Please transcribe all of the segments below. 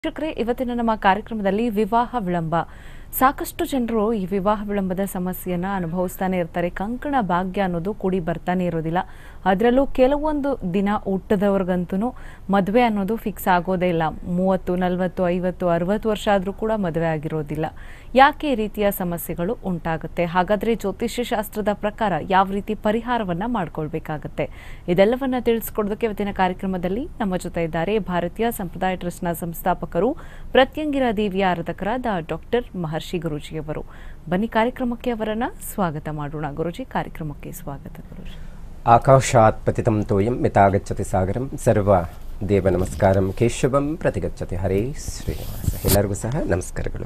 ವೀಕ್ಷಕರೇ ಇವತ್ತಿನ ನಮ್ಮ ಕಾರ್ಯಕ್ರಮದಲ್ಲಿ ವಿವಾಹ ವಿಳಂಬ ಸಾಕಷ್ಟು ಜನರು ಈ ವಿವಾಹ ವಿಳಂಬದ ಸಮಸ್ಯೆಯನ್ನ ಅನುಭವಿಸ್ತಾನೆ ಇರ್ತಾರೆ ಕಂಕಣ ಭಾಗ್ಯ ಅನ್ನೋದು ಕೂಡಿ ಬರ್ತಾನೆ ಇರೋದಿಲ್ಲ ಅದರಲ್ಲೂ ಕೆಲವೊಂದು ದಿನ ಹುಟ್ಟದವ್ರಿಗಂತೂ ಮದುವೆ ಅನ್ನೋದು ಫಿಕ್ಸ್ ಆಗೋದೇ ಇಲ್ಲ ಮೂವತ್ತು ನಲವತ್ತು ಐವತ್ತು ಅರವತ್ತು ವರ್ಷ ಆದರೂ ಕೂಡ ಮದುವೆ ಆಗಿರೋದಿಲ್ಲ ಯಾಕೆ ಈ ರೀತಿಯ ಸಮಸ್ಯೆಗಳು ಉಂಟಾಗುತ್ತೆ ಹಾಗಾದ್ರೆ ಜ್ಯೋತಿಷ್ಯ ಶಾಸ್ತ್ರದ ಪ್ರಕಾರ ಯಾವ ರೀತಿ ಪರಿಹಾರವನ್ನ ಮಾಡ್ಕೊಳ್ಬೇಕಾಗತ್ತೆ ಇದೆಲ್ಲವನ್ನ ತಿಳಿಸ್ಕೊಡೋದಕ್ಕೆ ಇವತ್ತಿನ ಕಾರ್ಯಕ್ರಮದಲ್ಲಿ ನಮ್ಮ ಜೊತೆ ಇದ್ದಾರೆ ಭಾರತೀಯ ಸಂಪ್ರದಾಯ ಟ್ರಸ್ಟ್ನ ಸಂಸ್ಥಾಪಕರು ಪ್ರತ್ಯಂಗಿರ ದೇವಿಯ ಆರಾಧಕರಾದ ಡಾಕ್ಟರ್ ಮಹರ್ಷಿ ಗುರೂಜಿಯವರು ಬನ್ನಿ ಕಾರ್ಯಕ್ರಮಕ್ಕೆ ಅವರನ್ನ ಸ್ವಾಗತ ಮಾಡೋಣ ಗುರುಜಿ ಕಾರ್ಯಕ್ರಮಕ್ಕೆ ಸ್ವಾಗತ ಗುರುಜಿ ಆಕಾಶಾತ್ ಪತಿತಂ ತೋಯಂ ಮಿತಾಗಚ್ಚತಿ ಸಾಗರಂ ಸರ್ವ ದೇವ ನಮಸ್ಕಾರಂ ಕೇಶವಂ ಪ್ರತಿಗಚ್ಚತಿ ಹರೇ ಶ್ರೀನಿವಾಸ ಎಲ್ಲರಿಗೂ ಸಹ ನಮಸ್ಕಾರಗಳು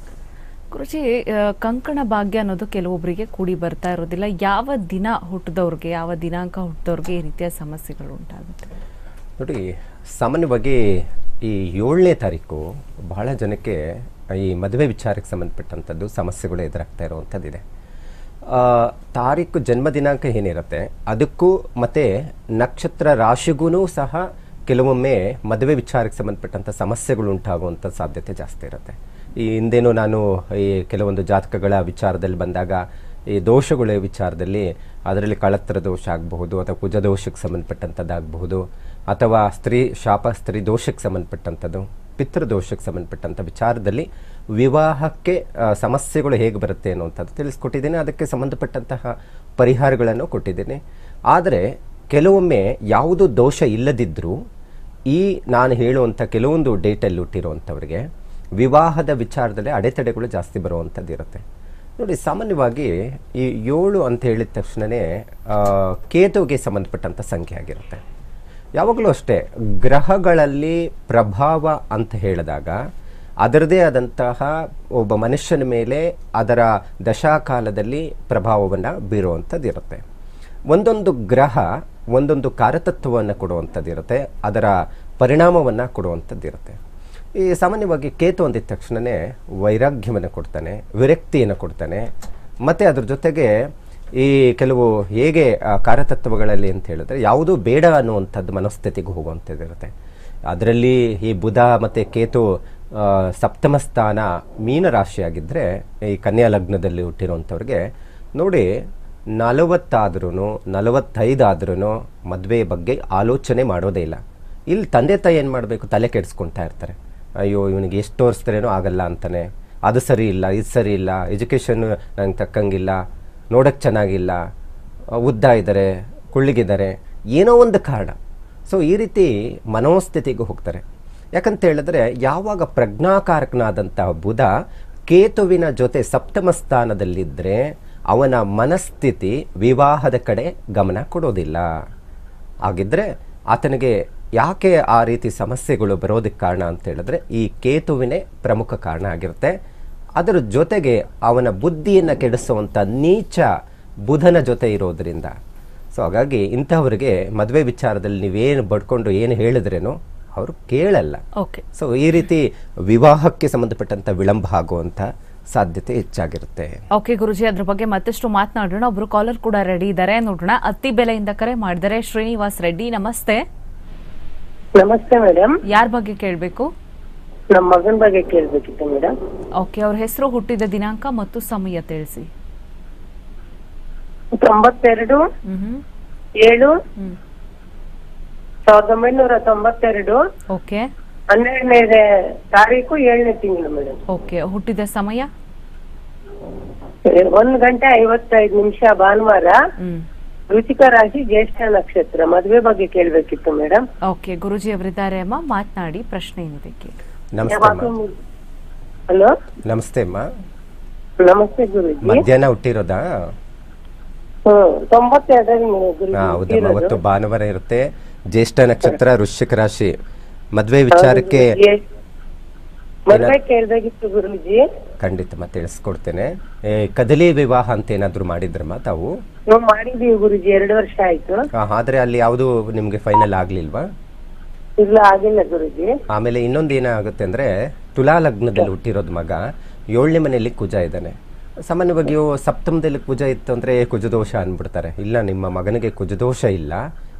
ಗುರುಜಿ ಆ, ಕಂಕಣ ಭಾಗ್ಯ ಅನ್ನೋದು ಕೆಲವೊಬ್ಬರಿಗೆ ಕೂಡಿ ಬರ್ತಾ ಇರೋದಿಲ್ಲ ಯಾವ ದಿನ ಹುಟ್ಟಿದವ್ರಿಗೆ ಯಾವ ದಿನಾಂಕ ಹುಟ್ಟಿದವ್ರಿಗೆ ಈ ರೀತಿಯ ಸಮಸ್ಯೆಗಳು ಉಂಟಾಗುತ್ತೆ ನೋಡಿ ಸಾಮಾನ್ಯವಾಗಿ ಈ ಏಳನೇ ತಾರೀಕು ಬಹಳ ಜನಕ್ಕೆ ಈ ಮದುವೆ ವಿಚಾರಕ್ಕೆ ಸಂಬಂಧಪಟ್ಟಂಥದ್ದು ಸಮಸ್ಯೆಗಳು ಎದುರಾಗ್ತಾ ಇರುವಂಥದ್ದಿದೆ ಆ, ತಾರೀಕು ಜನ್ಮ ದಿನಾಂಕ ಏನಿರುತ್ತೆ ಅದಕ್ಕೂ ಮತ್ತು ನಕ್ಷತ್ರ ರಾಶಿಗೂ ಸಹ ಕೆಲವೊಮ್ಮೆ ಮದುವೆ ವಿಚಾರಕ್ಕೆ ಸಂಬಂಧಪಟ್ಟಂಥ ಸಮಸ್ಯೆಗಳು ಉಂಟಾಗುವಂಥ ಸಾಧ್ಯತೆ ಜಾಸ್ತಿ ಇರುತ್ತೆ ಈ ಹಿಂದೇನು ನಾನು ಈ ಕೆಲವೊಂದು ಜಾತಕಗಳ ವಿಚಾರದಲ್ಲಿ ಬಂದಾಗ ಈ ದೋಷಗಳ ವಿಚಾರದಲ್ಲಿ ಅದರಲ್ಲಿ ಕಳತ್ರ ದೋಷ ಆಗಬಹುದು ಅಥವಾ ಕುಜ ದೋಷಕ್ಕೆ ಸಂಬಂಧಪಟ್ಟಂಥದ್ದಾಗಬಹುದು ಅಥವಾ ಸ್ತ್ರೀ ಶಾಪ ಸ್ತ್ರೀ ದೋಷಕ್ಕೆ ಸಂಬಂಧಪಟ್ಟಂಥದ್ದು ಪಿತೃದೋಷಕ್ಕೆ ಸಂಬಂಧಪಟ್ಟಂಥ ವಿಚಾರದಲ್ಲಿ ವಿವಾಹಕ್ಕೆ ಆ, ಸಮಸ್ಯೆಗಳು ಹೇಗೆ ಬರುತ್ತೆ ಅನ್ನುವಂಥದ್ದು ತಿಳಿಸ್ಕೊಟ್ಟಿದ್ದೀನಿ ಅದಕ್ಕೆ ಸಂಬಂಧಪಟ್ಟಂತಹ ಪರಿಹಾರಗಳನ್ನು ಕೊಟ್ಟಿದ್ದೀನಿ ಆದರೆ ಕೆಲವೊಮ್ಮೆ ಯಾವುದು ದೋಷ ಇಲ್ಲದಿದ್ದರೂ ಈ ನಾನು ಹೇಳುವಂಥ ಕೆಲವೊಂದು ಡೇಟಲ್ಲಿ ಹುಟ್ಟಿರುವಂಥವ್ರಿಗೆ ವಿವಾಹದ ವಿಚಾರದಲ್ಲಿ ಅಡೆತಡೆಗಳು ಜಾಸ್ತಿ ಬರುವಂಥದ್ದು ಇರುತ್ತೆ ನೋಡಿ ಸಾಮಾನ್ಯವಾಗಿ ಈ ಏಳು ಅಂತ ಹೇಳಿದ ತಕ್ಷಣವೇ ಕೇತುವಿಗೆ ಸಂಬಂಧಪಟ್ಟಂಥ ಸಂಖ್ಯೆ ಆಗಿರುತ್ತೆ ಯಾವಾಗಲೂ ಅಷ್ಟೇ ಗ್ರಹಗಳಲ್ಲಿ ಪ್ರಭಾವ ಅಂತ ಹೇಳಿದಾಗ ಅದರದೇ ಆದಂತಹ ಒಬ್ಬ ಮನುಷ್ಯನ ಮೇಲೆ ಅದರ ದಶಾಕಾಲದಲ್ಲಿ ಪ್ರಭಾವವನ್ನು ಬೀರುವಂಥದ್ದು ಇರುತ್ತೆ ಒಂದೊಂದು ಗ್ರಹ ಒಂದೊಂದು ಕಾರತತ್ವವನ್ನು ಕೊಡುವಂಥದ್ದು ಇರುತ್ತೆ ಅದರ ಪರಿಣಾಮವನ್ನು ಕೊಡುವಂಥದ್ದು ಇರುತ್ತೆ ಈ ಸಾಮಾನ್ಯವಾಗಿ ಕೇತು ಅಂದಿದ ತಕ್ಷಣವೇ ವೈರಾಗ್ಯವನ್ನು ಕೊಡ್ತಾನೆ ವಿರಕ್ತಿಯನ್ನು ಕೊಡ್ತಾನೆ ಮತ್ತು ಅದ್ರ ಜೊತೆಗೆ ಈ ಕೆಲವು ಹೇಗೆ ಆ, ಕಾರತತ್ವಗಳಲ್ಲಿ ಅಂತ ಹೇಳಿದ್ರೆ ಯಾವುದೂ ಬೇಡ ಅನ್ನುವಂಥದ್ದು ಮನಸ್ಥಿತಿಗೆ ಹೋಗುವಂಥದ್ದು ಇರುತ್ತೆ ಅದರಲ್ಲಿ ಈ ಬುಧ ಮತ್ತು ಕೇತು ಆ, ಸಪ್ತಮ ಸ್ಥಾನ ಮೀನ ರಾಶಿಯಾಗಿದ್ದರೆ ಈ ಕನ್ಯಾ ಲಗ್ನದಲ್ಲಿ ಹುಟ್ಟಿರುವಂಥವ್ರಿಗೆ ನೋಡಿ ನಲವತ್ತಾದ್ರೂ ನಲವತ್ತೈದಾದ್ರೂ ಮದುವೆ ಬಗ್ಗೆ ಆಲೋಚನೆ ಮಾಡೋದೇ ಇಲ್ಲ ಇಲ್ಲಿ ತಂದೆ ತಾಯಿ ಏನು ಮಾಡಬೇಕು ತಲೆ ಕೆಡಿಸ್ಕೊಳ್ತಾ ಇರ್ತಾರೆ ಅಯ್ಯೋ ಇವನಿಗೆ ಎಷ್ಟು ತೋರಿಸಿದ್ರೇನೋ ಆಗಲ್ಲ ಅಂತಾನೆ ಅದು ಸರಿ ಇಲ್ಲ ಇದು ಸರಿ ಇಲ್ಲ ಎಜುಕೇಷನ್ ನಂಗೆ ತಕ್ಕಂಗಿಲ್ಲ ನೋಡೋಕ್ಕೆ ಚೆನ್ನಾಗಿಲ್ಲ ಆ, ಉದ್ದ ಇದ್ದಾರೆ ಕುಳ್ಳಿಗಿದ್ದಾರೆ ಏನೋ ಒಂದು ಕಾರಣ ಸೊ ಈ ರೀತಿ ಮನೋಸ್ಥಿತಿಗೆ ಹೋಗ್ತಾರೆ ಯಾಕಂತ ಹೇಳಿದ್ರೆ ಯಾವಾಗ ಪ್ರಜ್ಞಾಕಾರಕನಾದಂತಹ ಬುಧ ಕೇತುವಿನ ಜೊತೆ ಸಪ್ತಮ ಸ್ಥಾನದಲ್ಲಿದ್ದರೆ ಅವನ ಮನಸ್ಥಿತಿ ವಿವಾಹದ ಕಡೆ ಗಮನ ಕೊಡೋದಿಲ್ಲ ಹಾಗಿದ್ರೆ ಆತನಿಗೆ ಯಾಕೆ ಆ ರೀತಿ ಸಮಸ್ಯೆಗಳು ಬರೋದಕ್ಕೆ ಕಾರಣ ಅಂತ ಹೇಳಿದ್ರೆ ಈ ಕೇತುವಿನೇ ಪ್ರಮುಖ ಕಾರಣ ಆಗಿರುತ್ತೆ ಅದರ ಜೊತೆಗೆ ಅವನ ಬುದ್ಧಿಯನ್ನು ಕೆಡಿಸುವಂಥ ನೀಚ ಬುಧನ ಜೊತೆ ಇರೋದ್ರಿಂದ ಸೊ ಹಾಗಾಗಿ ಇಂಥವ್ರಿಗೆ ಮದುವೆ ವಿಚಾರದಲ್ಲಿ ನೀವೇನು ಬಡ್ಕೊಂಡು ಏನು ಹೇಳಿದ್ರೇನೋ ಅವರು ಕೇಳಲ್ಲ ಓಕೆ ಸೊ ಈ ರೀತಿ ವಿವಾಹಕ್ಕೆ ಸಂಬಂಧಪಟ್ಟಂಥ ವಿಳಂಬ ಆಗುವಂಥ ಸಾಧ್ಯತೆ ಹೆಚ್ಚಾಗಿರುತ್ತೆ ಓಕೆ ಗುರುಜಿ ಅದ್ರ ಬಗ್ಗೆ ಮತ್ತಷ್ಟು ಮಾತನಾಡೋಣ ಒಬ್ರು ಕಾಲರ್ ಕೂಡ ರೆಡಿ ಇದ್ದಾರೆ ನೋಡೋಣ ಅತ್ತಿ ಬೆಲೆಯಿಂದ ಕರೆ ಮಾಡಿದರೆ ಶ್ರೀನಿವಾಸ್ ರೆಡ್ಡಿ ನಮಸ್ತೆ ನಮಸ್ತೆ ಮೇಡಮ್ ಯಾರ ಬಗ್ಗೆ ಕೇಳಬೇಕು ನಮ್ಮ ಮಗನ ಬಗ್ಗೆ ಕೇಳ್ಬೇಕಿತ್ತು ಮೇಡಮ್ ಓಕೆ ಅವ್ರ ಹೆಸರು ಹುಟ್ಟಿದ ದಿನಾಂಕ ಮತ್ತು ಸಮಯ ತಿಳಿಸಿ ತೊಂಬತ್ತೆರಡು ಹ್ಮ್ ಏಳು ಹ್ಮ್ ಸಾವಿರದ ಒಂಬೈನೂರ ತೊಂಬತ್ತೆರಡು ಓಕೆ ಹನ್ನೆರಡನೇ ತಾರೀಕು ಏಳನೇ ತಿಂಗಳು ಮೇಡಮ್ ಓಕೆ ಹುಟ್ಟಿದ ಸಮಯ ಒಂದ್ ಗಂಟೆ ಐವತ್ತೈದು ನಿಮಿಷ ಭಾನುವಾರ ಹ್ಮ್ ರುಚಿಕ ರಾಶಿ ಜ್ಯೇಷ್ಠ ನಕ್ಷತ್ರ ಮದುವೆ ಬಗ್ಗೆ ಕೇಳ್ಬೇಕಿತ್ತು ಮೇಡಮ್ ಓಕೆ ಗುರುಜಿ ಅವರಿದ್ದಾರೆ ಅಮ್ಮ ಮಾತನಾಡಿ ಪ್ರಶ್ನೆ ಏನಿದೆ ಕೇಳಿ ನಮಸ್ತೆ ಅಮ್ಮ ಹಲೋ ನಮಸ್ತೆ ಅಮ್ಮ ನಮಸ್ತೆ ಗುರುಜಿ ಮಧ್ಯಾಹ್ನ ಹುಟ್ಟಿರೋದಾ ಹ್ಮ್ ತೊಂಬತ್ತೆರಡರಲ್ಲಿ ಗುರುಜಿ ಹಾ, ಹೌದಮ್ಮ ಹುಟ್ಟಿರೋದು. ಅವತ್ತು ಭಾನುವಾರ ಇರುತ್ತೆ ಜ್ಯೇಷ್ಠ ನಕ್ಷತ್ರ ವೃಶ್ಚಿಕ ರಾಶಿ ಮದ್ವೆ ವಿಚಾರಕ್ಕೆ ಏ- ಮದ್ವೆ ಕೇಳ್ಬೇಕಿತ್ತು ಗುರುಜಿ ಖಂಡಿತಮ್ಮ ತಿಳಿಸ್ಕೊಡ್ತೇನೆ ಏ, ಕದಲಿ ವಿವಾಹ ಅಂತ ಏನಾದ್ರು ಮಾಡಿದ್ರಮ್ಮ ತಾವು ನಾವು ಮಾಡಿದೀವಿ ಗುರುಜಿ ಎರಡು ವರ್ಷ ಆಯ್ತು ಆ, ಆದ್ರೆ ಅಲ್ಲಿ ಯಾವುದು ನಿಮ್ಗೆ ಫೈನಲ್ ಆಗ್ಲಿಲ್ವಾ ಇಲ್ಲ ಆಗಿಲ್ಲ ಗುರುಜಿ ಆಮೇಲೆ ಇನ್ನೊಂದು ಏನಾಗುತ್ತೆ ಅಂದ್ರೆ ತುಲಾ ಲಗ್ನದಲ್ಲಿ ಹುಟ್ಟಿರೋದು ಮಗ ಏಳನೇ ಮನೆಯಲ್ಲಿ ಕುಜ ಇದ್ದಾನೆ ಸಾಮಾನ್ಯವಾಗಿ ಇವು ಸಪ್ತಮದಲ್ಲಿ ಕುಜ ಇತ್ತು ಅಂದ್ರೆ ಕುಜದೋಷ ಅಂದ್ಬಿಡ್ತಾರೆ ಇಲ್ಲ ನಿಮ್ಮ ಮಗನಿಗೆ ಕುಜದೋಷ ಇಲ್ಲ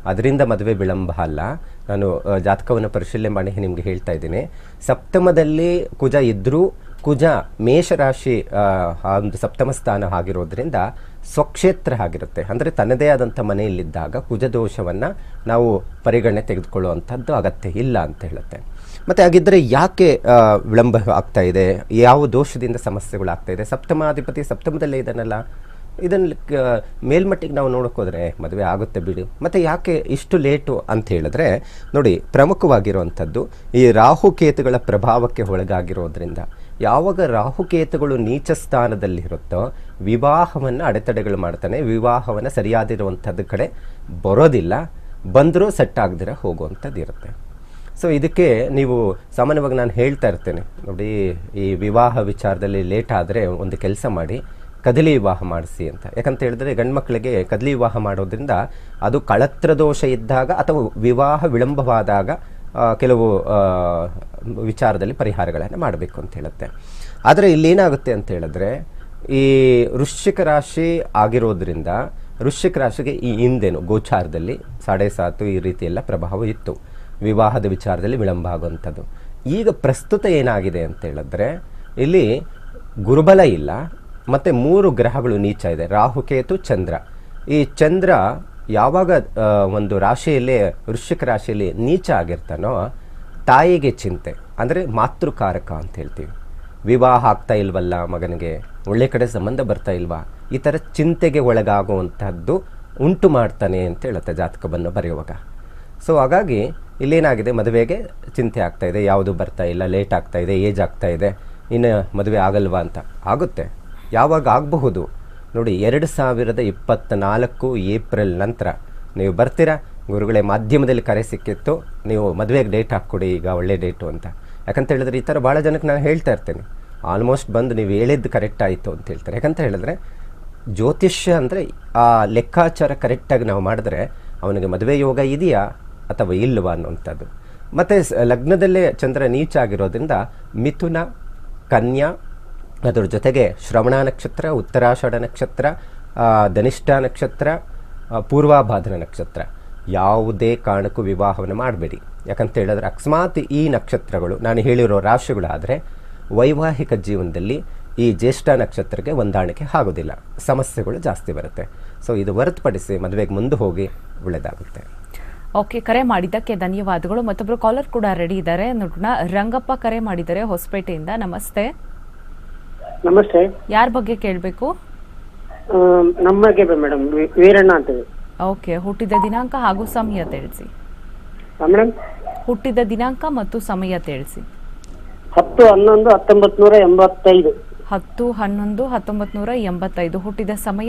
ಅದರಿಂದ ಮದುವೆ ವಿಳಂಬ ಅಲ್ಲ ನಾನು ಆ, ಜಾತಕವನ್ನು ಪರಿಶೀಲನೆ ಮಾಡಿ ನಿಮಗೆ ಹೇಳ್ತಾ ಇದ್ದೀನಿ ಸಪ್ತಮದಲ್ಲಿ ಕುಜ ಇದ್ದರೂ ಕುಜ ಮೇಷರಾಶಿ ಆ, ಆ ಒಂದು ಸಪ್ತಮ ಸ್ಥಾನ ಆಗಿರೋದ್ರಿಂದ ಸ್ವಕ್ಷೇತ್ರ ಆಗಿರುತ್ತೆ ಅಂದರೆ ತನ್ನದೇ ಆದಂಥ ಮನೆಯಲ್ಲಿದ್ದಾಗ ಕುಜ ದೋಷವನ್ನು ನಾವು ಪರಿಗಣನೆ ತೆಗೆದುಕೊಳ್ಳುವಂಥದ್ದು ಅಗತ್ಯ ಇಲ್ಲ ಅಂತ ಹೇಳುತ್ತೆ ಮತ್ತು ಹಾಗಿದ್ದರೆ ಯಾಕೆ ಆ, ವಿಳಂಬ ಆಗ್ತಾ ಇದೆ ಯಾವ ದೋಷದಿಂದ ಸಮಸ್ಯೆಗಳು ಆಗ್ತಾ ಇದೆ ಸಪ್ತಮಾಧಿಪತಿ ಸಪ್ತಮದಲ್ಲೇ ಇದನ್ನೆಲ್ಲ ಇದನ್ನು ಮೇಲ್ಮಟ್ಟಿಗೆ ನಾವು ನೋಡೋಕೆ ಹೋದರೆ ಮದುವೆ ಆಗುತ್ತೆ ಬಿಡಿ ಮತ್ತು ಯಾಕೆ ಇಷ್ಟು ಲೇಟು ಅಂತ ಹೇಳಿದ್ರೆ ನೋಡಿ ಪ್ರಮುಖವಾಗಿರುವಂಥದ್ದು ಈ ರಾಹುಕೇತುಗಳ ಪ್ರಭಾವಕ್ಕೆ ಒಳಗಾಗಿರೋದ್ರಿಂದ ಯಾವಾಗ ರಾಹುಕೇತುಗಳು ನೀಚ ಸ್ಥಾನದಲ್ಲಿರುತ್ತೋ ವಿವಾಹವನ್ನು ಅಡೆತಡೆಗಳು ಮಾಡ್ತಾನೆ ವಿವಾಹವನ್ನು ಸರಿಯಾದಿರುವಂಥದ್ದು ಕಡೆ ಬರೋದಿಲ್ಲ ಬಂದರೂ ಸೆಟ್ ಆಗದಿರ ಹೋಗುವಂಥದ್ದು ಇರುತ್ತೆ ಸೊ ಇದಕ್ಕೆ ನೀವು ಸಾಮಾನ್ಯವಾಗಿ ನಾನು ಹೇಳ್ತಾ ಇರ್ತೇನೆ ನೋಡಿ ಈ ವಿವಾಹ ವಿಚಾರದಲ್ಲಿ ಲೇಟ್ ಆದರೆ ಒಂದು ಕೆಲಸ ಮಾಡಿ ಕದಲಿ ವಿವಾಹ ಮಾಡಿಸಿ ಅಂತ ಯಾಕಂತ ಹೇಳಿದ್ರೆ ಗಂಡು ಮಕ್ಕಳಿಗೆ ಕದಲಿ ವಿವಾಹ ಮಾಡೋದ್ರಿಂದ ಅದು ಕಳತ್ರ ದೋಷ ಇದ್ದಾಗ ಅಥವಾ ವಿವಾಹ ವಿಳಂಬವಾದಾಗ ಆ, ಕೆಲವು ಆ, ವಿಚಾರದಲ್ಲಿ ಪರಿಹಾರಗಳನ್ನು ಮಾಡಬೇಕು ಅಂತ ಹೇಳುತ್ತೆ ಆದರೆ ಇಲ್ಲೇನಾಗುತ್ತೆ ಅಂತ ಹೇಳಿದ್ರೆ ಈ ವೃಶ್ಚಿಕ ರಾಶಿ ಆಗಿರೋದ್ರಿಂದ ವೃಶ್ಚಿಕ ರಾಶಿಗೆ ಈ ಹಿಂದೆನು ಗೋಚಾರದಲ್ಲಿ ಸಾಡೆ ಸಾತು ಈ ರೀತಿ ಎಲ್ಲ ಪ್ರಭಾವ ಇತ್ತು ವಿವಾಹದ ವಿಚಾರದಲ್ಲಿ ವಿಳಂಬ ಆಗುವಂಥದ್ದು ಈಗ ಪ್ರಸ್ತುತ ಏನಾಗಿದೆ ಅಂತ ಹೇಳಿದ್ರೆ ಇಲ್ಲಿ ಗುರುಬಲ ಇಲ್ಲ ಮತ್ತು ಮೂರು ಗ್ರಹಗಳು ನೀಚ ಇದೆ ರಾಹುಕೇತು ಚಂದ್ರ ಈ ಚಂದ್ರ ಯಾವಾಗ ಆ, ಒಂದು ರಾಶಿಯಲ್ಲಿ ವೃಶ್ಚಿಕ ರಾಶಿಯಲ್ಲಿ ನೀಚ ಆಗಿರ್ತಾನೋ ತಾಯಿಗೆ ಚಿಂತೆ ಅಂದರೆ ಮಾತೃಕಾರಕ ಅಂತ ಹೇಳ್ತೀವಿ ವಿವಾಹ ಆಗ್ತಾ ಇಲ್ವಲ್ಲ ಮಗನಿಗೆ ಒಳ್ಳೆ ಕಡೆ ಸಂಬಂಧ ಬರ್ತಾ ಇಲ್ವಾ ಈ ಥರ ಚಿಂತೆಗೆ ಒಳಗಾಗುವಂಥದ್ದು ಉಂಟು ಮಾಡ್ತಾನೆ ಅಂತ ಹೇಳುತ್ತೆ ಜಾತಕವನ್ನು ಬರೆಯುವಾಗ ಸೊ ಹಾಗಾಗಿ ಇಲ್ಲೇನಾಗಿದೆ ಮದುವೆಗೆ ಚಿಂತೆ ಆಗ್ತಾ ಇದೆ ಯಾವುದು ಬರ್ತಾ ಇಲ್ಲ ಲೇಟ್ ಆಗ್ತಾ ಇದೆ ಏಜ್ ಆಗ್ತಾ ಇದೆ ಇನ್ನು ಮದುವೆ ಆಗಲ್ವಾ ಅಂತ ಆಗುತ್ತೆ ಯಾವಾಗ ಆಗಬಹುದು ನೋಡಿ ಎರಡು ಸಾವಿರದ ಇಪ್ಪತ್ತ್ನಾಲ್ಕು ಏಪ್ರಿಲ್ ನಂತರ ನೀವು ಬರ್ತೀರಾ ಗುರುಗಳೇ ಮಾಧ್ಯಮದಲ್ಲಿ ಕರೆ ಸಿಕ್ಕಿತ್ತು ನೀವು ಮದುವೆಗೆ ಡೇಟ್ ಹಾಕ್ಕೊಡಿ ಈಗ ಒಳ್ಳೆ ಡೇಟು ಅಂತ ಯಾಕಂತ ಹೇಳಿದ್ರೆ ಈ ಥರ ಭಾಳ ಜನಕ್ಕೆ ನಾನು ಹೇಳ್ತಾ ಇರ್ತೇನೆ ಆಲ್ಮೋಸ್ಟ್ ಬಂದು ನೀವು ಹೇಳಿದ್ದು ಕರೆಕ್ಟ್ ಆಯಿತು ಅಂತ ಹೇಳ್ತಾರೆ ಯಾಕಂತ ಹೇಳಿದ್ರೆ ಜ್ಯೋತಿಷ್ಯ ಅಂದರೆ ಆ ಲೆಕ್ಕಾಚಾರ ಕರೆಕ್ಟಾಗಿ ನಾವು ಮಾಡಿದ್ರೆ ಅವನಿಗೆ ಮದುವೆ ಯೋಗ ಇದೆಯಾ ಅಥವಾ ಇಲ್ವಾ ಅನ್ನುವಂಥದ್ದು ಮತ್ತು ಸ- ಲಗ್ನದಲ್ಲೇ ಚಂದ್ರ ನೀಚ ಆಗಿರೋದ್ರಿಂದ ಮಿಥುನ ಕನ್ಯಾ ಅದರ ಜೊತೆಗೆ ಶ್ರವಣ ನಕ್ಷತ್ರ ಉತ್ತರಾಷಾಢ ನಕ್ಷತ್ರ ಆ, ಧನಿಷ್ಠ ನಕ್ಷತ್ರ ಆ, ಪೂರ್ವಾಭಾದ್ರ ನಕ್ಷತ್ರ ಯಾವುದೇ ಕಾರಣಕ್ಕೂ ವಿವಾಹವನ್ನು ಮಾಡಬೇಡಿ ಯಾಕಂತ ಹೇಳಿದ್ರೆ ಅಕಸ್ಮಾತ್ ಈ ನಕ್ಷತ್ರಗಳು ನಾನು ಹೇಳಿರೋ ರಾಶಿಗಳಾದರೆ ವೈವಾಹಿಕ ಜೀವನದಲ್ಲಿ ಈ ಜ್ಯೇಷ್ಠ ನಕ್ಷತ್ರಕ್ಕೆ ಹೊಂದಾಣಿಕೆ ಆಗೋದಿಲ್ಲ ಸಮಸ್ಯೆಗಳು ಜಾಸ್ತಿ ಬರುತ್ತೆ ಸೊ ಇದು ಹೊರತುಪಡಿಸಿ ಮದುವೆಗೆ ಮುಂದೆ ಹೋಗಿ ಒಳ್ಳೆಯದಾಗುತ್ತೆ ಓಕೆ ಕರೆ ಮಾಡಿದ್ದಕ್ಕೆ ಧನ್ಯವಾದಗಳು ಮತ್ತೊಬ್ರು ಕಾಲರ್ ಕೂಡ ರೆಡಿ ಇದ್ದಾರೆ ನೋಡೋಣ ರಂಗಪ್ಪ ಕರೆ ಮಾಡಿದ್ದಾರೆ ಹೊಸಪೇಟೆಯಿಂದ ನಮಸ್ತೆ ನಮಸ್ತೆ ಯಾರ ಬಗ್ಗೆ ಕೇಳಬೇಕು ಆ, ನಮಗೆ ಮೇಡಮ್ ವೀರಣ್ಣ ಅಂತೇಳಿ ಓಕೆ ಹುಟ್ಟಿದ ದಿನಾಂಕ ಹಾಗೂ ಸಮಯ ತಿಳಿಸಿ ಮೇಡಮ್ ಹುಟ್ಟಿದ ದಿನಾಂಕ ಮತ್ತು ಸಮಯ ತಿಳಿಸಿ ಹತ್ತು ಹನ್ನೊಂದು ಹತ್ತೊಂಬತ್ ನೂರ ಎಂಬತ್ತೈದು ಹತ್ತು ಹನ್ನೊಂದು ಹತ್ತೊಂಬತ್ತು ನೂರ ಎಂಬತ್ತೈದು ಹುಟ್ಟಿದ ಸಮಯ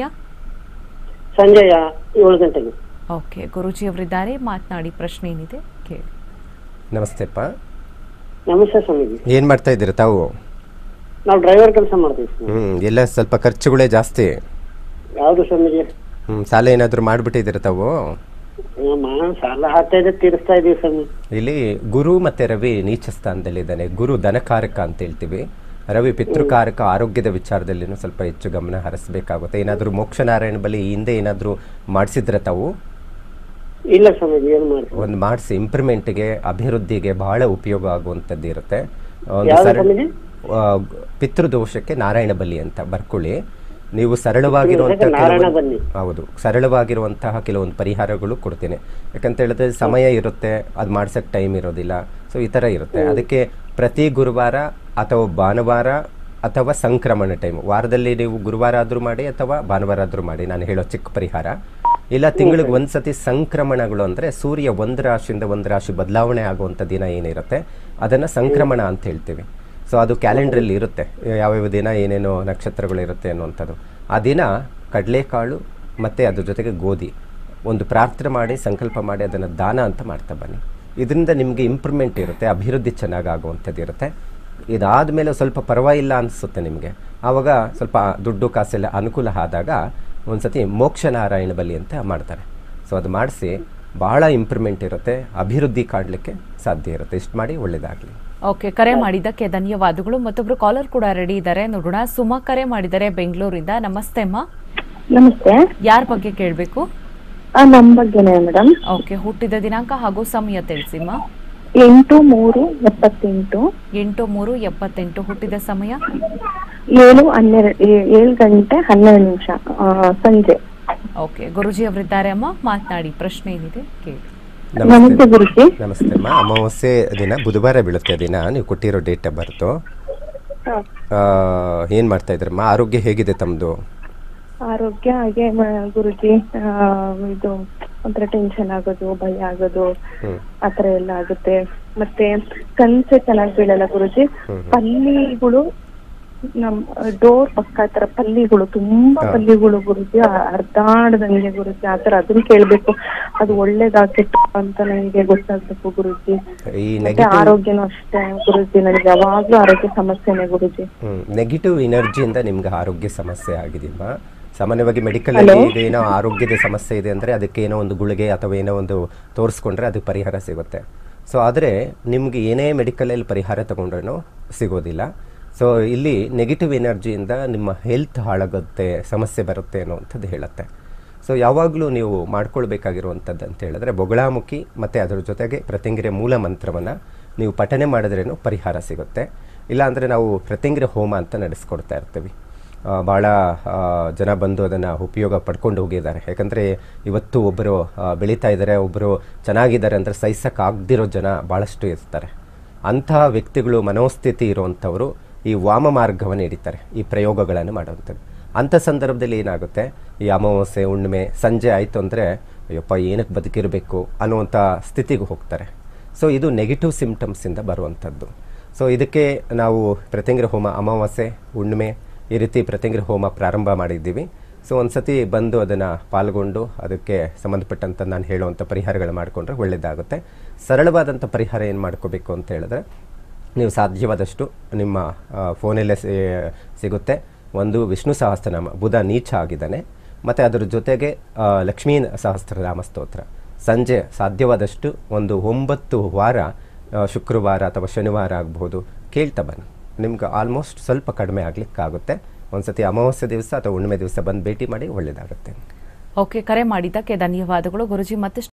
ಸಂಜೆ ಏಳು ಗಂಟೆಗೆ ಓಕೆ ಗುರೂಜಿಯವರಿದ್ದಾರೆ ಮಾತನಾಡಿ ಪ್ರಶ್ನೆ ಏನಿದೆ ಕೇಳಿ ನಮಸ್ತೆಪ್ಪ ನಮಸ್ತೆ ಸ್ವಾಮೀಜಿ ಏನು ಮಾಡ್ತಾ ಇದ್ದೀರಾ ತಾವು ನಾವು ಡ್ರೈವರ್ ಕೆಲಸ ಮಾಡ್ತೀವಿ ಸ್ವಾಮಿ. ಹ್ಞೂ ಎಲ್ಲ ಸ್ವಲ್ಪ ಖರ್ಚುಗಳೇ ಜಾಸ್ತಿ ಯಾವ್ದು ಸ್ವಾಮೀಜಿ ಹ್ಞೂ ಸಾಲ ಏನಾದರೂ ಮಾಡಿಬಿಟ್ಟಿದ್ದೀರಾ ತಾವು ಆ, ಮಾ- ಸಾಲ ಹಾಕ್ತಾ ಇದೆ ತೀರಿಸ್ತಾ ಇದೀವಿ ಸ್ವಾಮಿ ಇಲ್ಲಿ ಗುರು ಮತ್ತೆ ರವಿ ನೀಚ ಸ್ಥಾನದಲ್ಲಿದ್ದಾನೆ ಗುರು ಧನಕಾರಕ ಅಂತ ಹೇಳ್ತೀವಿ ರವಿ ಪಿತೃಕಾರಕ ಆರೋಗ್ಯದ ವಿಚಾರದಲ್ಲಿನೂ ಸ್ವಲ್ಪ ಹೆಚ್ಚು ಗಮನ ಹರಿಸಬೇಕಾಗುತ್ತೆ ಏನಾದರೂ ಮೋಕ್ಷನಾರಾಯಣ ಬಳಿ ಈ ಹಿಂದೆ ಏನಾದರೂ ಮಾಡಿಸಿದ್ರೆ ತಾವು ಇಲ್ಲ ಸ್ವಾಮೀಜಿ ಏನ್ ಮಾಡ್ತೀವಿ ಒಂದು ಮಾಡಿಸಿ ಇಂಪ್ರೂವ್ಮೆಂಟ್ಗೆ ಅಭಿವೃದ್ಧಿಗೆ ಬಹಳ ಉಪಯೋಗ ಆಗುವಂಥದ್ದು ಇರುತ್ತೆ ಒಂದು ಯಾವ್ದು ಸರಳ ಸ್ವಾಮೀಜಿ? ಆ, ಪಿತೃದೋಷಕ್ಕೆ ನಾರಾಯಣ ಬಲಿ ಅಂತ ಬರ್ಕೊಳ್ಳಿ ನೀವು ಸರಳವಾಗಿರುವಂತಹ ಪಿತೃದೋಷಕ್ಕೆ ನಾರಾಯಣ ಕೆಲವೊಂದು- ಬಲಿ. ಹೌದು ಸರಳವಾಗಿರುವಂತಹ ಕೆಲವೊಂದು ಪರಿಹಾರಗಳು ಕೊಡ್ತೀನಿ ಯಾಕಂತ ಹೇಳಿದ್ರೆ ಸಮಯ ಇರುತ್ತೆ ಅದು ಮಾಡ್ಸೋಕ್ಕೆ ಟೈಮ್ ಇರೋದಿಲ್ಲ ಸೊ ಈ ಥರ ಇರುತ್ತೆ ಅದಕ್ಕೆ ಪ್ರತಿ ಗುರುವಾರ ಅಥವಾ ಭಾನುವಾರ ಅಥವಾ ಸಂಕ್ರಮಣ ಟೈಮ್ ವಾರದಲ್ಲಿ ನೀವು ಗುರುವಾರ ಆದರೂ ಮಾಡಿ ಅಥವಾ ಭಾನುವಾರ ಆದರೂ ಮಾಡಿ ನಾನು ಹೇಳೋ ಚಿಕ್ಕ ಪರಿಹಾರ ಇಲ್ಲ ತಿಂಗಳಿಗೆ ಒಂದು ಸತಿ ಸಂಕ್ರಮಣಗಳು ಅಂದರೆ ಸೂರ್ಯ ಒಂದು ರಾಶಿಯಿಂದ ಒಂದು ರಾಶಿ ಬದಲಾವಣೆ ಆಗುವಂಥ ದಿನ ಏನಿರುತ್ತೆ ಅದನ್ನು ಸಂಕ್ರಮಣ ಅಂತ ಹೇಳ್ತೀವಿ ಸೊ ಅದು ಕ್ಯಾಲೆಂಡ್ರಲ್ಲಿ ಇರುತ್ತೆ ಯಾವ್ಯಾವ ದಿನ ಏನೇನೋ ನಕ್ಷತ್ರಗಳು ಇರುತ್ತೆ ಅನ್ನುವಂಥದ್ದು ಆ ದಿನ ಕಡಲೆಕಾಳು ಮತ್ತು ಅದ್ರ ಜೊತೆಗೆ ಗೋಧಿ ಒಂದು ಪ್ರಾರ್ಥನೆ ಮಾಡಿ ಸಂಕಲ್ಪ ಮಾಡಿ ಅದನ್ನು ದಾನ ಅಂತ ಮಾಡ್ತಾ ಬನ್ನಿ ಇದರಿಂದ ನಿಮಗೆ ಇಂಪ್ರೂವ್ಮೆಂಟ್ ಇರುತ್ತೆ ಅಭಿವೃದ್ಧಿ ಚೆನ್ನಾಗಿ ಆಗುವಂಥದ್ದು ಇರುತ್ತೆ ಇದಾದ ಮೇಲೆ ಸ್ವಲ್ಪ ಪರವಾಗಿಲ್ಲ ಅನಿಸುತ್ತೆ ನಿಮಗೆ ಆವಾಗ ಸ್ವಲ್ಪ ದುಡ್ಡು ಕಾಸೆಲ್ಲ ಅನುಕೂಲ ಆದಾಗ ಒಂದು ಸತಿ ಮೋಕ್ಷ ನಾರಾಯಣ ಬಲಿ ಅಂತ ಮಾಡ್ತಾರೆ ಸೊ ಅದು ಮಾಡಿಸಿ ಬಹಳ ಇಂಪ್ರೂವ್ಮೆಂಟ್ ಇರುತ್ತೆ ಅಭಿವೃದ್ಧಿ ಕಾಡಲಿಕ್ಕೆ ಸಾಧ್ಯ ಇರುತ್ತೆ ಇಷ್ಟು ಮಾಡಿ ಒಳ್ಳೆಯದಾಗಲಿ ಓಕೆ ಕರೆ ಮಾಡಿದ್ದಕ್ಕೆ ಧನ್ಯವಾದಗಳು ಮತ್ತೊಬ್ರು ಕಾಲರ್ ಕೂಡ ರೆಡಿ ಇದ್ದಾರೆ ನೋಡೋಣ ಸುಮಾ ಕರೆ ಮಾಡಿದ್ದಾರೆ ಬೆಂಗಳೂರಿಂದ ನಮಸ್ತೆ ಅಮ್ಮ ನಮಸ್ತೆ ಯಾರ ಬಗ್ಗೆ ಕೇಳಬೇಕು ಆ, ನಮ್ ಬಗ್ಗೆನೇ ಮೇಡಮ್ ಓಕೆ ಹುಟ್ಟಿದ ದಿನಾಂಕ ಹಾಗೂ ಸಮಯ ತಿಳಿಸಿಮ್ಮ ಎಂಟು ಮೂರು ಎಪ್ಪತ್ತೆಂಟು ಎಂಟು ಮೂರು ಎಪ್ಪತ್ತೆಂಟು ಹುಟ್ಟಿದ ಸಮಯ ಏಳು ಹನ್ನೆರಡು ಏಳು ಗಂಟೆ ಹನ್ನೆರಡು ನಿಮಿಷ ಸಂಜೆ ಓಕೆ ಗುರುಜಿ ಅವರಿದ್ದಾರೆ ಅಮ್ಮ ಮಾತನಾಡಿ ಪ್ರಶ್ನೆ ಏನಿದೆ ಕೇಳಿ ನಮಸ್ತೆ ಗುರುಜಿ ನಮಸ್ತೆ ಅಮ್ಮ ಅಮಾವಾಸ್ಯೆ ದಿನ ಬುಧವಾರ ಬೀಳುತ್ತೆ ದಿನ ನೀವು ಕೊಟ್ಟಿರೋ ಡೇಟ್ ಆಫ್ ಬರ್ತು ಏನು ಮಾಡ್ತಾ ಇದ್ರಮ್ಮ ಆರೋಗ್ಯ ಹೇಗಿದೆ ತಮ್ಮದು ಆರೋಗ್ಯ ಹಾಗೆ ಮ- ಗುರುಜಿ ಆ, ಇದು ಒಂಥರ ಟೆನ್ಷನ್ ಆಗೋದು ಭಯ ಆಗೋದು ಹ್ಮ್. ಆತರ ಎಲ್ಲ ಆಗುತ್ತೆ ಮತ್ತೆ ಕನ್ಸೆ ಚೆನ್ನಾಗಿ ಬೀಳಲ್ಲ ಗುರುಜಿ ಪಲ್ಲಿಗಳು ನಮ್ ಡೋರ್ ಪಕ್ಕ ತರ ಪಲ್ಲಿಗಳು ತುಂಬಾ ಹಾ. ಪಲ್ಲಿಗಳು ಗುರುಜಿ ಆ- ಅರ್ಧಾಡ್ದಂಗೆ ಗುರುಜಿ ಆತರ ಅದನ್ನ ಕೇಳ್ಬೇಕು ಅದು ಒಳ್ಳೇದಾಗ್ತಿತ್ತು ಅಂತ ನನಗೆ ಗೊತ್ತಾಗ್ಬೇಕು ಗುರುಜಿ ಈ ಮತ್ತೆ ನೆಗೆಟಿವ್ ಆರೋಗ್ಯನೂ ಅಷ್ಟೇ ಗುರುಜಿ ನನಗೆ ಯಾವಾಗ್ಲೂ ಆರೋಗ್ಯ ಸಮಸ್ಯೆನೆ ಗುರುಜಿ ನೆಗೆಟಿವ್ ಎನರ್ಜಿಯಿಂದ ನಿಮ್ಗೆ ಆರೋಗ್ಯ ಸಮಸ್ಯೆ ಆಗಿದೆಯಮ್ಮ ಸಾಮಾನ್ಯವಾಗಿ ಮೆಡಿಕಲ್ ಅಲ್ಲಿ ಈಗ ಏನೋ ಆರೋಗ್ಯದ ಸಮಸ್ಯೆ ಇದೆ ಅಂದರೆ ಅದಕ್ಕೆ ಏನೋ ಒಂದು ಗುಳಿಗೆ ಅಥವಾ ಏನೋ ಒಂದು ತೋರಿಸ್ಕೊಂಡ್ರೆ ಅದಕ್ಕೆ ಪರಿಹಾರ ಸಿಗುತ್ತೆ ಸೊ ಆದರೆ ನಿಮ್ಗೆ ಏನೇ ಮೆಡಿಕಲಲ್ಲಿ ಪರಿಹಾರ ತಗೊಂಡ್ರೂ ಸಿಗೋದಿಲ್ಲ ಸೊ ಇಲ್ಲಿ ನೆಗೆಟಿವ್ ಎನರ್ಜಿಯಿಂದ ನಿಮ್ಮ ಹೆಲ್ತ್ ಹಾಳಾಗುತ್ತೆ ಸಮಸ್ಯೆ ಬರುತ್ತೆ ಅನ್ನೋವಂಥದ್ದು ಹೇಳುತ್ತೆ ಸೊ ಯಾವಾಗಲೂ ನೀವು ಮಾಡ್ಕೊಳ್ಬೇಕಾಗಿರುವಂಥದ್ದು ಅಂತ ಹೇಳಿದ್ರೆ ಬೊಗಳಾಮುಖಿ ಮತ್ತು ಅದರ ಜೊತೆಗೆ ಪ್ರತಿಂಗಿರೆ ಮೂಲ ಮಂತ್ರವನ್ನು ನೀವು ಪಠನೆ ಮಾಡಿದ್ರೇನು ಪರಿಹಾರ ಸಿಗುತ್ತೆ ಇಲ್ಲಾಂದರೆ ನಾವು ಪ್ರತಿಂಗಿರೆ ಹೋಮ ಅಂತ ನಡೆಸ್ಕೊಡ್ತಾ ಇರ್ತೀವಿ ಆ, ಭಾಳ ಆ, ಜನ ಬಂದು ಅದನ್ನು ಉಪಯೋಗ ಪಡ್ಕೊಂಡು ಹೋಗಿದ್ದಾರೆ ಯಾಕಂದರೆ ಇವತ್ತು ಒಬ್ಬರು ಆ, ಬೆಳೀತಾ ಇದ್ದಾರೆ ಒಬ್ಬರು ಚೆನ್ನಾಗಿದ್ದಾರೆ ಅಂದರೆ ಸಹಿಸಕ್ಕಾಗದಿರೋ ಜನ ಭಾಳಷ್ಟು ಇರ್ತಾರೆ ಅಂತಹ ವ್ಯಕ್ತಿಗಳು ಮನೋಸ್ಥಿತಿ ಇರುವಂಥವರು ಈ ವಾಮ ಮಾರ್ಗವನ್ನು ಹಿಡಿತಾರೆ ಈ ಪ್ರಯೋಗಗಳನ್ನು ಮಾಡುವಂಥದ್ದು ಅಂಥ ಸಂದರ್ಭದಲ್ಲಿ ಏನಾಗುತ್ತೆ ಈ ಅಮಾವಾಸ್ಯೆ ಹುಣ್ಣಿಮೆ ಸಂಜೆ ಆಯಿತು ಅಂದರೆ ಅಯ್ಯಪ್ಪ ಏನಕ್ಕೆ ಬದುಕಿರಬೇಕು ಅನ್ನುವಂಥ ಸ್ಥಿತಿಗೆ ಹೋಗ್ತಾರೆ ಸೊ ಇದು ನೆಗೆಟಿವ್ ಸಿಂಪ್ಟಮ್ಸಿಂದ ಬರುವಂಥದ್ದು ಸೊ ಇದಕ್ಕೆ ನಾವು ಪ್ರತಿಂಗ್ರ ಹೋಮ ಅಮಾವಾಸ್ಯೆ ಹುಣ್ಣಿಮೆ ಈ ರೀತಿ ಪ್ರತಿಂಗ್ರ ಹೋಮ ಪ್ರಾರಂಭ ಮಾಡಿದ್ದೀವಿ ಸೊ ಒಂದು ಸತಿ ಬಂದು ಅದನ್ನು ಪಾಲ್ಗೊಂಡು ಅದಕ್ಕೆ ಸಂಬಂಧಪಟ್ಟಂಥ ನಾನು ಹೇಳುವಂಥ ಪರಿಹಾರಗಳು ಮಾಡಿಕೊಂಡ್ರೆ ಒಳ್ಳೆಯದಾಗುತ್ತೆ ಸರಳವಾದಂಥ ಪರಿಹಾರ ಏನು ಮಾಡ್ಕೋಬೇಕು ಅಂತ ಹೇಳಿದ್ರೆ ನೀವು ಸಾಧ್ಯವಾದಷ್ಟು ನಿಮ್ಮ ಆ, ಫೋನಲ್ಲೇ ಸಿ- ಸಿಗುತ್ತೆ ಒಂದು ವಿಷ್ಣು ಸಹಸ್ರನಾಮ ಬುಧ ನೀಚ ಆಗಿದ್ದಾನೆ ಮತ್ತು ಅದರ ಜೊತೆಗೆ ಆ, ಲಕ್ಷ್ಮೀ ಸಹಸ್ರನಾಮ ಸ್ತೋತ್ರ ಸಂಜೆ ಸಾಧ್ಯವಾದಷ್ಟು ಒಂದು ಒಂಬತ್ತು ವಾರ ಆ, ಶುಕ್ರವಾರ ಅಥವಾ ಶನಿವಾರ ಆಗ್ಬೋದು ಕೇಳ್ತಾ ಬನ್ನಿ ನಿಮ್ಗೆ ಆಲ್ಮೋಸ್ಟ್ ಸ್ವಲ್ಪ ಕಡಿಮೆ ಆಗಲಿಕ್ಕಾಗುತ್ತೆ ಒಂದ್ಸತಿ ಅಮಾವಾಸ್ಯೆ ದಿವಸ ಅಥವಾ ಹುಣ್ಣಿಮೆ ದಿವಸ ಬಂದು ಭೇಟಿ ಮಾಡಿ ಒಳ್ಳೆಯದಾಗುತ್ತೆ ಓಕೆ ಕರೆ ಮಾಡಿದ್ದಕ್ಕೆ ಧನ್ಯವಾದಗಳು ಗುರುಜಿ ಮತ್ತಷ್ಟು